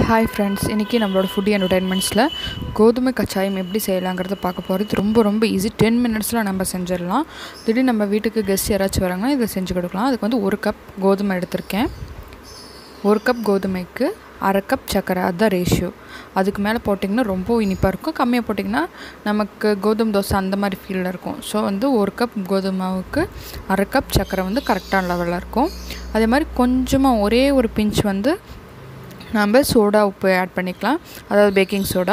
hi friends இன்றைக்கி நம்மளோட food என்டர்டைன்மெண்ட்ஸில் கோதுமை கச்சாயம் எப்படி செய்யலாங்கிறத பார்க்க போகிறது ரொம்ப ரொம்ப ஈஸி டென் மினிட்ஸில் நம்ம செஞ்சிடலாம் திடீர்னு நம்ம வீட்டுக்கு கெஸ்ட் யாராச்சும் வராங்கன்னா இதை செஞ்சு கொடுக்கலாம் அதுக்கு வந்து ஒரு கப் கோதுமை எடுத்திருக்கேன் ஒரு கப் கோதுமைக்கு அரை கப் சர்க்கரை அதுதான் ரேஷியோ அதுக்கு மேலே போட்டிங்கன்னா ரொம்ப இனிப்பாக இருக்கும் கம்மியாக போட்டிங்கன்னா நமக்கு கோதுமை தோசை அந்த மாதிரி ஃபீலில் இருக்கும் ஸோ வந்து ஒரு கப் கோதுமாவுக்கு அரை கப் சர்க்கரை வந்து கரெக்டான லெவலில் இருக்கும் அதே மாதிரி கொஞ்சமாக ஒரே ஒரு பிஞ்ச் வந்து நம்ம சோடா உப்பு ஆட் பண்ணிக்கலாம் அதாவது பேக்கிங் சோடா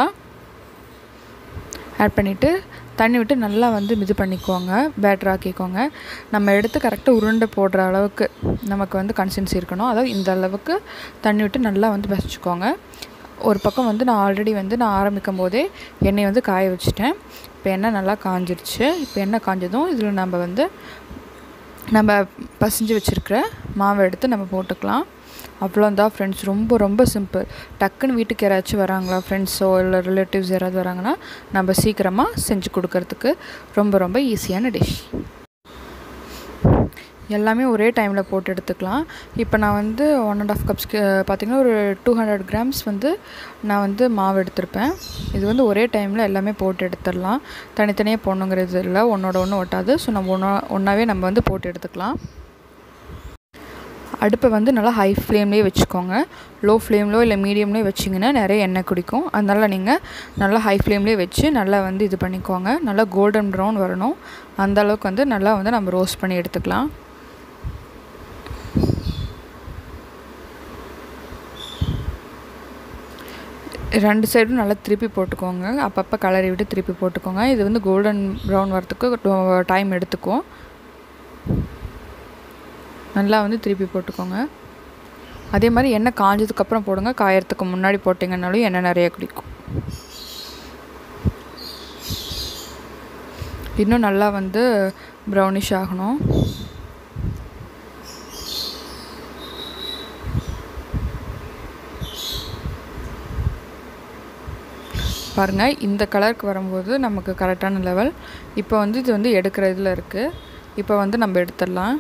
ஆட் பண்ணிவிட்டு தண்ணி விட்டு நல்லா வந்து இது பண்ணிக்கோங்க பேட்டர் ஆக்கிக்கோங்க நம்ம எடுத்து கரெக்டாக உருண்டை போடுற அளவுக்கு நமக்கு வந்து கன்சிஸ்டன்சி இருக்கணும் அதாவது இந்த அளவுக்கு தண்ணி விட்டு நல்லா வந்து பசிச்சுக்கோங்க ஒரு பக்கம் வந்து நான் ஆல்ரெடி வந்து நான் ஆரம்பிக்கும் போதே எண்ணெய் வந்து காய வச்சுட்டேன் இப்போ எண்ணெய் நல்லா காஞ்சிருச்சு இப்போ எண்ணெய் காஞ்சதும் இதில் நம்ம வந்து நம்ம பசிஞ்சு வச்சுருக்கிற மாவை எடுத்து நம்ம போட்டுக்கலாம் அவ்வளோந்தான் ஃப்ரெண்ட்ஸ் ரொம்ப ரொம்ப சிம்பிள் டக்குன்னு வீட்டுக்கு யாராச்சும் வராங்களா ஃப்ரெண்ட்ஸோ இல்லை ரிலேட்டிவ்ஸ் யாராவது வராங்கன்னா நம்ம சீக்கிரமாக செஞ்சு கொடுக்கறதுக்கு ரொம்ப ரொம்ப ஈஸியான டிஷ் எல்லாமே ஒரே டைமில் போட்டு எடுத்துக்கலாம் இப்போ நான் வந்து ஒன் அண்ட் ஆஃப் கப்ஸ்க்கு பார்த்திங்கன்னா ஒரு டூ ஹண்ட்ரட் கிராம்ஸ் வந்து நான் வந்து மாவு எடுத்திருப்பேன் இது வந்து ஒரே டைமில் எல்லாமே போட்டு எடுத்துடலாம் தனித்தனியாக போடணுங்கிறது இல்லை ஒன்றோட ஒன்று ஒட்டாது ஸோ நம்ம ஒன்றா ஒன்றாவே நம்ம வந்து போட்டு எடுத்துக்கலாம் அடுப்பை வந்து நல்லா ஹை ஃப்ளேம்லேயே வச்சுக்கோங்க லோ ஃப்ளேம்லோ இல்லை மீடியம்லேயோ வச்சிங்கன்னா நிறைய எண்ணெய் குடிக்கும் அதனால் நீங்கள் நல்லா ஹை ஃப்ளேம்லேயே வச்சு நல்லா வந்து இது பண்ணிக்கோங்க நல்லா கோல்டன் ப்ரௌன் வரணும் அந்த அளவுக்கு வந்து நல்லா வந்து நம்ம ரோஸ்ட் பண்ணி எடுத்துக்கலாம் ரெண்டு சைடும் நல்லா திருப்பி போட்டுக்கோங்க அப்பப்போ கலரி விட்டு திருப்பி போட்டுக்கோங்க இது வந்து கோல்டன் ப்ரௌன் வரத்துக்கு டைம் எடுத்துக்கும் நல்லா வந்து திருப்பி போட்டுக்கோங்க அதே மாதிரி எண்ணெய் காஞ்சதுக்கப்புறம் போடுங்க காயறதுக்கு முன்னாடி போட்டிங்கனாலும் எண்ணெய் நிறைய குடிக்கும் இன்னும் நல்லா வந்து ப்ரௌனிஷ் ஆகணும் பாருங்கள் இந்த கலருக்கு வரும்போது நமக்கு கரெக்டான லெவல் இப்போ வந்து இது வந்து எடுக்கிற இதில் இருக்குது இப்போ வந்து நம்ம எடுத்துடலாம்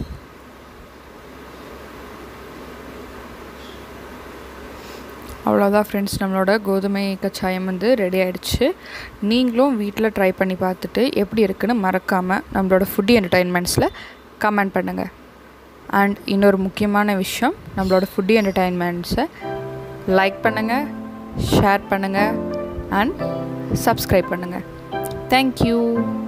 அவ்வளோதான் ஃப்ரெண்ட்ஸ் நம்மளோட கோதுமை கச்சாயம் வந்து ரெடி ஆகிடுச்சு நீங்களும் வீட்டில் ட்ரை பண்ணி பார்த்துட்டு எப்படி இருக்குன்னு மறக்காமல் நம்மளோட ஃபுட் என்டர்டைன்மெண்ட்ஸில் கமெண்ட் பண்ணுங்கள் அண்ட் இன்னொரு முக்கியமான விஷயம் நம்மளோட ஃபுட் என்டர்டைன்மெண்ட்ஸை லைக் பண்ணுங்கள் ஷேர் பண்ணுங்கள் அண்ட் சப்ஸ்கிரைப் பண்ணுங்கள் தேங்க்யூ